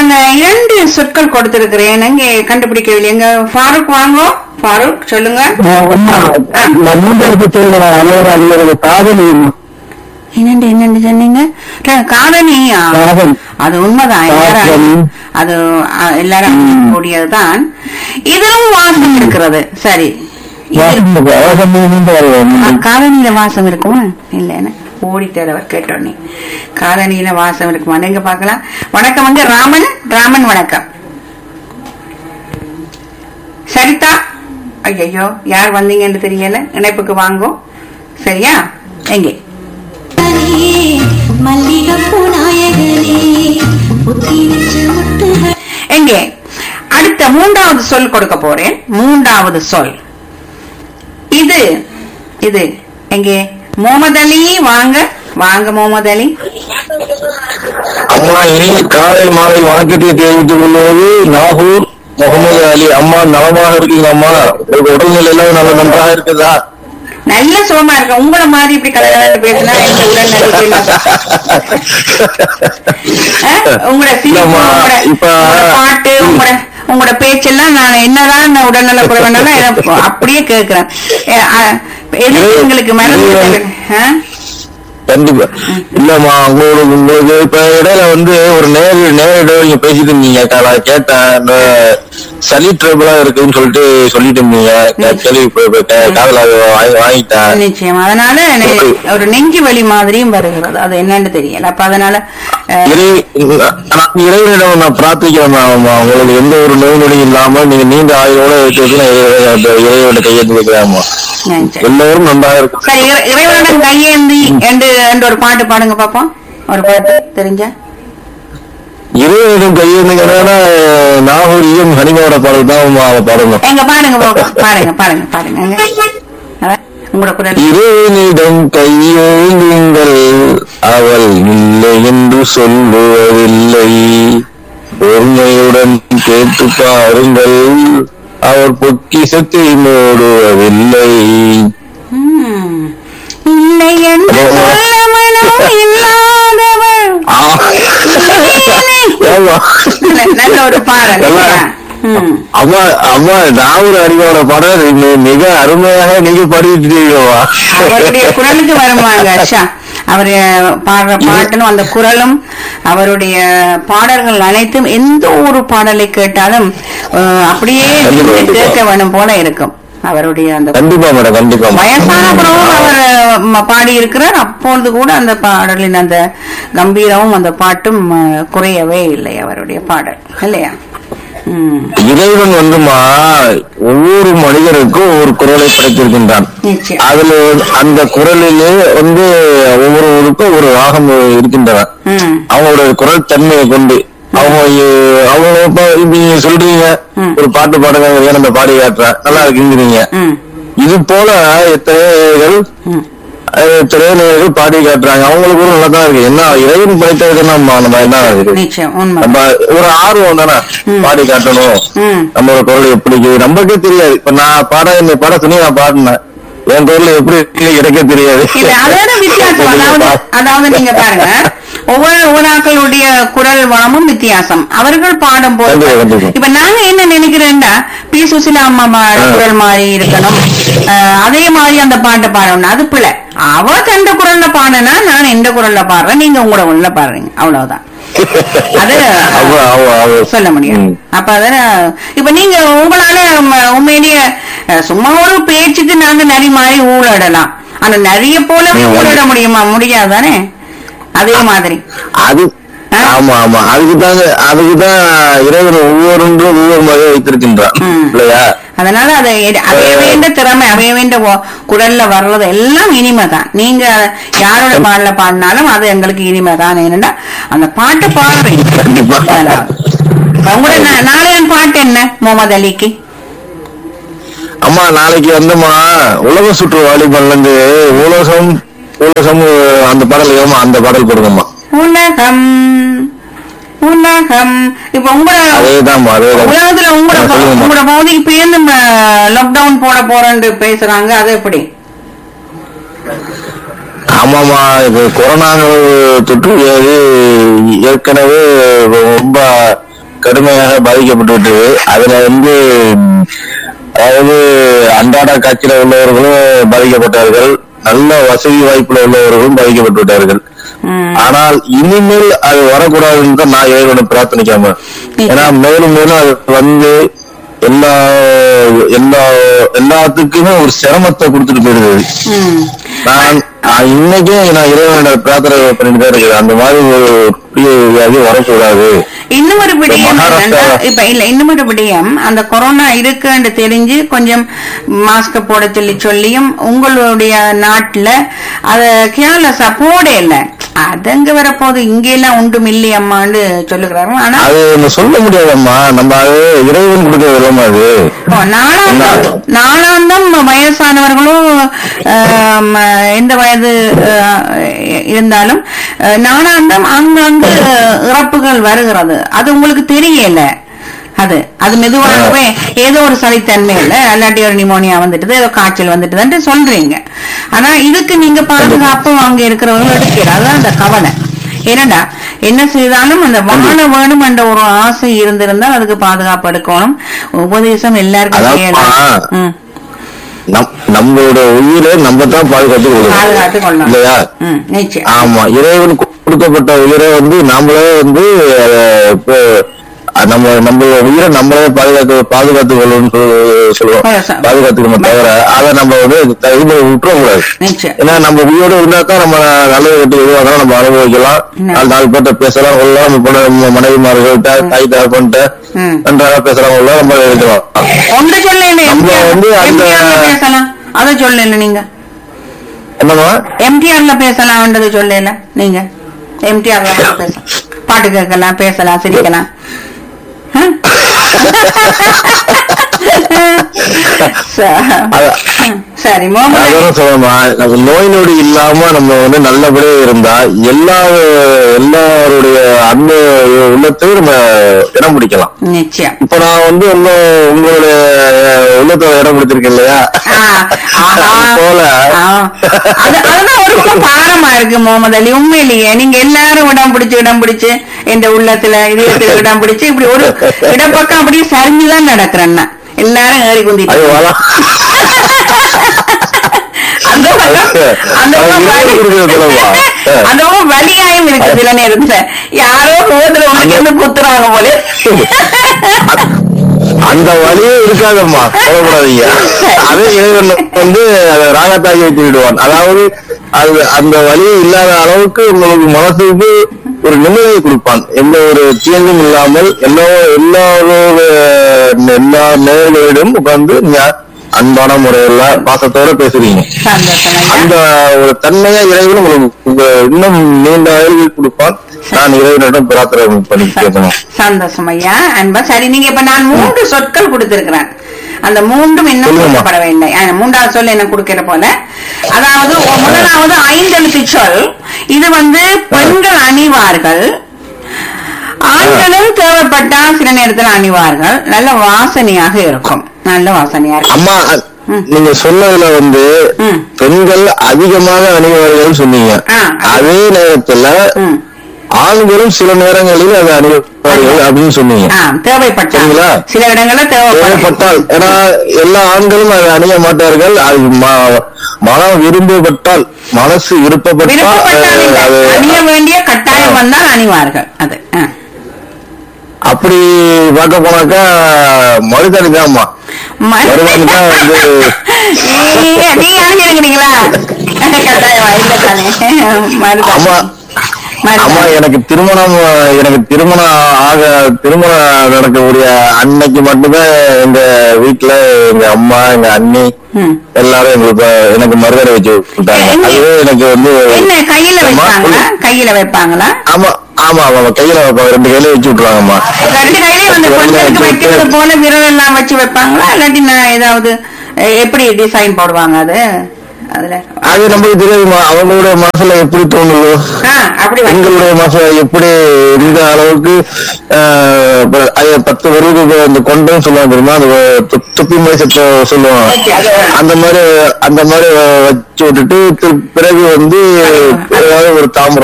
நான் இரண்டு சொற்கள் கொடுத்திருக்கிறேன் எங்க கண்டுபிடிக்கவில்லை எங்க ஃபாரூக் வாங்கோ ஃபாரூக் சொல்லுங்க நான் மூன்றாவது சொல்லுவேன் அனைவரும் அறிஞர்கள் காதலி என்னண்டு என்னண்டு சொன்னீங்க ர- காதணியா காதல். அது உண்மைதான் எல்லாரும் காதல். அது அ, எல்லாரும் கூடியதுதான் இதுவும் வாசம் இருக்கிறது சரி இது- ஆ, காதணியில வாசம் இருக்குமா இல்லைன்னு ஓடித்தேடவர் கேட்டோன்னே காதணியில வாசம் இருக்குமா எங்க பார்க்கலாம் வணக்கம் வந்து ராமன் ராமன் வணக்கம் சரிதா ஐயோ யார் வந்தீங்கன்னு தெரியல இணைப்புக்கு வாங்கோ சரியா எங்கே மல்லிகப்பூ நாயகனே புத்தி வச்ச முட்டுகள் எங்கே அடுத்த மூன்றாவது சொல் கொடுக்க போறேன் மூன்றாவது சொல் இது இது எங்கே முகமது அலி வாங்க வாங்க முகமது அலி அம்மா இனி காலை மாலை வணக்கத்தை தெரிவித்துக் கொள்வது நாகூர் முகமது அலி அம்மா நலமாக இருக்கீங்க அம்மா உங்க உடல்நிலை எல்லாம் நல்ல நன்றாக இருக்குதா நல்ல சுகமா இருக்க உங்கள மாதிரி இப்படி கல்யாணம் பேசினா எங்க உடல் நடிக்கலாம் உங்களோட சிரிப்பு இல்லம்மா, உங்களோட இப்ப- உங்களோட பாட்டு உங்களோட உங்களோட பேச்செல்லாம் நான் என்னதான் நான் உடல்நல குறைவனாலும் எனக்கு அப்படியே கேட்கிறேன் எ- அ- எதுக்கு எங்களுக்கு மருந்து தேவை? ஆ? கண்டிப்பா இல்லம்மா உங்களுக்கு உங்களுக்கு இப்ப இடையில வந்து ஒரு நேர நேரிட நீங்க பேசிட்டு இருந்தீங்க நான் கேட்டேன் இந்த சளி ட்ரபிளா இருக்குன்னு சொல்லிட்டு சொல்லிட்டு இருந்தீங்க கேள்வி காதல வாங்கிட்டேன் நிச்சயம் அதனால நெ- ஒரு நெஞ்சு வலி மாதிரியும் வருகிறது அது என்னன்னு தெரியல அப்ப அதனால அஹ், இறை நான் இறைவனிடம் நான் பிரார்த்திக்கிறேன் அம்மா. உங்களுக்கு எந்த ஒரு நோய் நொடி இல்லாம நீங்க நீண்ட ஆயுளோட இருக்கிறது நான் இறை- இறைவனை கையெழுத்து வைக்கிறேன் நினைச்சேன். எல்லோரும் நன்றாக இருக்கும் சரி இறை- இறைவனிடம் கையேந்தி என்று என்று ஒரு பாட்டு பாடுங்க பாப்போம் ஒரு பாட்டு தெரிஞ்ச இறைவனிடம் கையெழுந்துங்கன்னா நாகூரியம் ஹனிமாவோட பாடல் தான் அம்மா பாடணும் எங்க பாருங்க பாப்போம் பாருங்க பாருங்க பாருங்க எங்க. அதான், உங்களோட குரல் இறைவனிடம் கையேந்துங்கள் அவள் இல்லை என்று சொல்லுவதில்லை பொறுமையுடன் கேட்டு பாருங்கள் அவர் பொக்கிசத்தை மூடுவதில்லை ம். இல்லை என்று சொல்ல மனம் இல்லாதவள் ஆ. ஆமா. நல்ல- நல்ல ஒரு பாடல் இல்லையா? ம். அம்மா அம்மா நாகூர் அறிவோட படம் மி- மிக அருமையாக நீங்க படிக்கிட்டீங்கம்மா அவருடைய குரலுக்கு வருவாங்க அஷா அவர் பாடுற பாட்டும் அந்த குரலும் அவருடைய பாடல்கள் அனைத்தும் எந்த ஒரு பாடலை கேட்டாலும் அஹ், அப்படியே கண்டிப்பா, நின்று கண்டிப்பா. கேட்க வேணும் போல இருக்கும் அவருடைய அந்த கண்டிப்பா மேடம் கண்டிப்பா வயசான பிறகும் அவர் பாடி இருக்கிறார் அப்பொழுது கூட அந்த பாடலின் அந்த கம்பீரமும் அந்த பாட்டும் அஹ், குறையவே இல்லை அவருடைய பாடல் இல்லையா ம் இறைவன் வந்துமா ஒவ்வொரு மனிதருக்கும் ஒரு குரலை படைத்திருக்கின்றான் நிச்சயம் அதுல வந்து அந்த குரலிலே வந்து ஒவ்வொருவருக்கும் ஒரு ராகம் இருக்கின்றன ம் அவங்களோட குரல் தன்மையை கொண்டு அவங்க இ- அவங்க இப்ப இப்ப நீங்க சொல்றீங்க ம். ஒரு பாட்டு பாடுங்க ஏன் நம்ம பாடி காட்டுறேன் நல்லா இருக்குங்கிறீங்க ம் இது போல எத்தனைகள் ம் எத்தனையோ நேர்கள் பாடி காட்டுறாங்க அவங்களுக்கு கூட நல்லா தான் இருக்கு என்ன இறைவன் படைத்ததுக்கு நம்ம நம்ம என்ன இருக்கு நிச்சயம் உண்மை நம்ம ஒரு ஆர்வம் தானே ம். பாடி காட்டணும் ம் நம்மளோட குரல் எப்படி இருக்கு நமக்கே தெரியாது இப்ப நான் பாட என்னை பாட சொல்லி நான் பாடினேன் என் குரல் எப்படி இருக்கு எனக்கே தெரியாது இது அதோட வித்தியாசம் அதாவது அதாவது நீங்க பாருங்க ஒவ்வொரு ஊராக்களுடைய குரல் வளமும் வித்தியாசம் அவர்கள் பாடும் போது கண்டிப்பா, கண்டிப்பா. இப்ப நாங்க என்ன நினைக்கிறேன்னா பி சுசிலா அம்மா மா- ஆ. குரல் மாதிரி இருக்கணும் அஹ், அதே மாதிரி அந்த பாட்டை பாடணும் அது பிள்ளை அவ தந்த குரல்ல பாடுனா நான் எந்த குரல்ல பாடுறேன் நீங்க உங்களோட குரல்ல பாடுறீங்க அவ்வளவுதான் அது ஆமா, ஆமா, ஆமா. சொல்ல முடியும் ம். அப்ப அத இப்ப நீங்க உங்களால ம- உண்மையிலேயே அஹ், சும்மா ஒரு பேச்சுக்கு நாங்க நரி மாதிரி ஊழடலாம் ஆனா நிறைய போலவே ம். ஊழட முடியுமா முடியாதானே அதே மாதிரி அது ஆ? ஆமா ஆமா அதுக்கு தாங்க அதுக்கு தான் இறைவன் ஒவ்வொன்றும் ஒவ்வொரு மாதிரி வைத்திருக்கின்றான் ம். இல்லையா அதனால அதை எடு- அடைய வேண்ட திறமை அடைய வேண்ட ஒ- குரல்ல வர்றது எல்லாம் இனிமை தான் நீங்க யாரோட பாடல பாடினாலும் அது எங்களுக்கு இனிமை தான் ஏன்னா அந்த பாட்டை பாடுறீங்க கண்டிப்பா. அதனால. இப்ப உங்களோட நா- நாளைய பாட்டு என்ன முகமது அலிக்கு அம்மா நாளைக்கு வந்துமா உலக சுற்று வாலிபன்ல இருந்து உலகம் உலகம் அந்த பாடல் ஏமா அந்த பாடல் கொடுங்கம்மா உலகம் உலகம் இப்ப உங்களோட அதேதான்மா அதேதான் உலகத்துல உங்களோட ஆ, சொல்லுங்கம்மா. உங்களோட பகுதிக்கு பேருந்து லாக்டவுன் போட போறேன்னு பேசுறாங்க அது எப்படி ஆமாமா இது கொரோனா தொற்று வியாதி ஏற்கனவே ரொம்ப கடுமையாக பாதிக்கப்பட்டு விட்டது அதுல வந்து ம், அதாவது அன்றாட காட்சியில உள்ளவர்களும் பாதிக்கப்பட்டார்கள் நல்ல வசதி வாய்ப்புல உள்ளவர்களும் பாதிக்கப்பட்டு விட்டார்கள் ம். ஆனால் இனிமேல் அது வரக்கூடாதுன்னு தான் நான் இறைவனை பிரார்த்தனைக்காம ஏன்னா மேலும் மேலும் அது வந்து எல்லா எல்லா எல்லாத்துக்குமே ஒரு சிரமத்தை கொடுத்துட்டு போயிடுது ம். நான் நான் இன்னைக்கே நான் இறைவனோட பிரார்த்தனை பண்ணிட்டு தான் இருக்கிறேன் அந்த மாதிரி ஒரு பெரிய வியாதி வரக்கூடாது இன்னும் ஒரு விடயம் மகாராஷ்டிரா- என்னன்னா, இப்ப இல்ல இன்னும் ஒரு விடயம் அந்த கொரோனா இருக்குன்னு தெரிஞ்சு கொஞ்சம் மாஸ்க் போட சொல்லி சொல்லியும் உங்களுடைய நாட்டுல அத கேர்லெஸ்ஸா போட இல்ல அதங்க வரப்போது இங்க எல்லாம் ஒன்றும் இல்லையம்மான்னு சொல்லுகிறாரு ஆனா அது நம்ம சொல்ல முடியாதம்மா நம்ம அது இறைவன் கொடுக்க விதமா அது ஓ, நாளாந்தம் நாளாந்தம் வயசானவர்களும் ஆம், எந்த வயது ஆஹ், இருந்தாலும் ஆஹ், நாளாந்தம் அங்கங்கு இறப்புகள் வருகிறது அது உங்களுக்கு தெரியல அது அது மெதுவாகவே ஏதோ ஒரு சளித்தன்மை இல்ல இல்லாட்டி ஒரு நிமோனியா வந்துட்டுது ஏதோ காய்ச்சல் வந்துட்டுதுன்ட்டு சொல்றீங்க ஆனா இதுக்கு நீங்க பாதுகாப்பு அங்க இருக்கிறவங்க எடுக்கிற அதான் அந்த கவலை ஏனடா என்ன செய்தாலும் அந்த வாழ வேணும் என்ற ஒரு ஆசை இருந்திருந்தால் அதுக்கு பாதுகாப்பு எடுக்கணும் உபதேசம் எல்லாருக்கும் அதான்ப்பா. செய்யலாம் ம். நம் நம்மளோட உயிரை நம்ம தான் பாதுகாத்து பாதுகாத்து கொடுக்கணும் கொள்ளலாம் இல்லையா ம், நிச்சயம் ஆமா இறைவன் கொடுக்கப்பட்ட உயிரை வந்து நாமளே வந்து அத இப்போ நம்ம நம்ம உயிரை நம்மளே பாதுகாத்து பாதுகாத்து கொள்ளணும்னு சொல்~ சொல்லுவோம் பாதுகா- பாதுகாத்துக்கணும் தவிர அதை நம்ம வந்து த- இது பண்ணி விட்டுற கூடாது நிச்சயம் ஏன்னா நம்ம உயிரோட இருந்தா தான் நம்ம நல்லது கட்டி எதுவாக நம்ம அனுபவிக்கலாம் ம். நாலு நாலு பேர்ட்ட பேசலாம் கொள்ளலாம் நம்ம பொண்ணு- நம்ம மனைவிமார்கள்ட்ட தாய் தகப்பன்ட்ட ம். நன்றாக பேசலாம் கொள்ளலாம் நம்ம இருக்கலாம் ஒன்று சொல்ல நம்ம வந்து அந்த- எம்டிஆர்ல பேசலாம் அதை சொல்லல நீங்க என்னமா எம்டிஆர்ல பேசலாம்ன்றது சொல்லல நீங்க எம்டிஆர்ல பேசலாம் பாட்டு கேட்கலாம் பேசலாம் சிரிக்கலாம் ஆ? ச- அத- சரி முகமது அதான் சொல்லணுமா நம்ம நோய் நொடி இல்லாம நம்ம வந்து நல்லபடியா இருந்தா எல்லா எல்லாருடைய அந்த உள்ளத்தையும் நம்ம இடம் பிடிக்கலாம் நிச்சயம் இப்ப நான் வந்து உங்க உங்களுடைய உள்ளத்தை இடம் பிடிச்சிருக்கேன் இல்லையா ஆ, ஆஹா. அது போல ஆ. அது- அதுதான் ஒரு பக்கம் பாரமா இருக்கு முகமது அலி உண்மையிலேயே நீங்க எல்லாரும் இடம் பிடிச்சு இடம் பிடிச்சு இந்த உள்ளத்துல இதயத்துல இடம் பிடிச்சு இப்படி ஒரு இடப்பக்கம் அப்படியே சரிஞ்சுதான் நடக்கிறேன்னா எல்லாரும் ஏறி அது குந்திட்டு வள அந்த பக்கம் அந்த அது பக்கம் இறைவன் வலி- கொடுக்கிற சொல்லவா? அந்த பக்கம் வலியாயும் இருக்கு சில நேரத்துல யாரோ ரோதுல உனக்கு வந்து குத்துறாங்க போல அந்த வழியே இருக்காதம்மா சொல்லக்கூடாதீங்க அதே இறைவன் வந்து அதை ராகத்தாகி வச்சு விடுவான் அதாவது அது அந்த வழி இல்லாத அளவுக்கு உங்களுக்கு மனசுக்கு ஒரு நிம்மதியை கொடுப்பான் எந்த ஒரு தீங்கும் இல்லாமல் எல்லா எல்லாரோட எல்லா நேர்களிடம் உட்கார்ந்து ஞா- அன்பான முறையில பாசத்தோட பேசுறீங்க சந்தோஷம் ஐயா அந்த ஒரு தன்மையா இறைவன் உங்களுக்கு உங்க இன்னும் நீண்ட ஆயுள் கொடுப்பான் நான் இறைவனிடம் பிரார்த்தனை பண்ணி கேட்கணும் சந்தோஷம் ஐயா அன்பா சரி நீங்க இப்ப நான் மூன்று சொற்கள் கொடுத்திருக்கிறேன் அந்த மூன்றும் இன்னும் சொல்லுங்கம்மா. கொடுக்கப்பட வேண்டும் ஆ, மூன்றாவது சொல் என்ன கொடுக்கிற போல அதாவது ஒ- முதலாவது ஐந்தெழுத்து சொல் இது வந்து பெண்கள் அணிவார்கள் ஆண்களும் தேவைப்பட்டா சில நேரத்தில் அணிவார்கள் நல்ல வாசனையாக இருக்கும் நல்ல வாசனையா இருக்கும் அம்மா அ- ம். நீங்க சொன்னதுல வந்து ம். பெண்கள் அதிகமாக அணிவார்கள் சொன்னீங்க ஆ, அது- அதே நேரத்துல ம். ஆண்களும் சில நேரங்களில் அதை அணிவார்கள் அப்படின்னு சொன்னீங்க ஆ, தேவைப்பட்டா சரிங்களா? சில இடங்கள்ல தேவைப்படும் தேவைப்பட்டால் ஏன்னா எல்லா ஆண்களும் அதை அணிய மாட்டார்கள் அது ம- மனம் விரும்பப்பட்டால் மனசு விருப்பப்பட்டால் விருப்பப்பட்டால் இல்லை. அது அணிய வேண்டிய கட்டாயம் வந்தால் அணிவார்கள் அது ஆ. அப்படி பார்க்க போனாக்கா மருதாணி தான்மா ம- மருதாணி தான் வந்து நீங்க நீங்க அணிஞ்சிருக்கிறீங்களா கட்டாயமா இல்ல தானே மருதாணி. ஆமா மருதாணி. ஆமா எனக்கு திருமணம் எனக்கு திருமணம் ஆக திருமணம் நடக்கக்கூடிய அன்னைக்கு மட்டும்தான் எங்க வீட்டுல எங்க அம்மா எங்க அண்ணி ம். எல்லாரும் எங்களுக்கு எனக்கு மருதாணி வச்சு விட்டாங்க என்ன- அதுவே எனக்கு வந்து என்ன கையில அம்மா, வைப்பாங்களா கையில வைப்பாங்களா ஆமா ஆமா ஆமா கையில வைப்பாங்க ரெண்டு கையில வச்சு விட்டுருவாங்கம்மா ரெண்டு கையிலயும் அந்த பெண்களுக்கு வைக்கிறது போல விரல் எல்லாம் வச்சு வைப்பாங்களா இல்லாட்டி நான் ஏதாவது அஹ், எப்படி டிசைன் போடுவாங்க அது அதுல அது நமக்கு தெரியாதுமா அவங்களுடைய மனசுல எப்படி தோணுதோ ஆ, அப்படி வைக்க பெண்களுடைய மனசுல எப்படி இந்த அளவுக்கு ஆஹ், இப்ப அது பத்து வருது அந்த கொண்டம் சொல்லுவாங்க தெரியுமா அந்த து- துப்பி மாதிரி சத்த சொல்லுவாங்க அந்த மாதிரி அந்த மாதிரி வச்சு விட்டுட்டு பிறகு வந்து ஏதாவது ஒரு தாமரை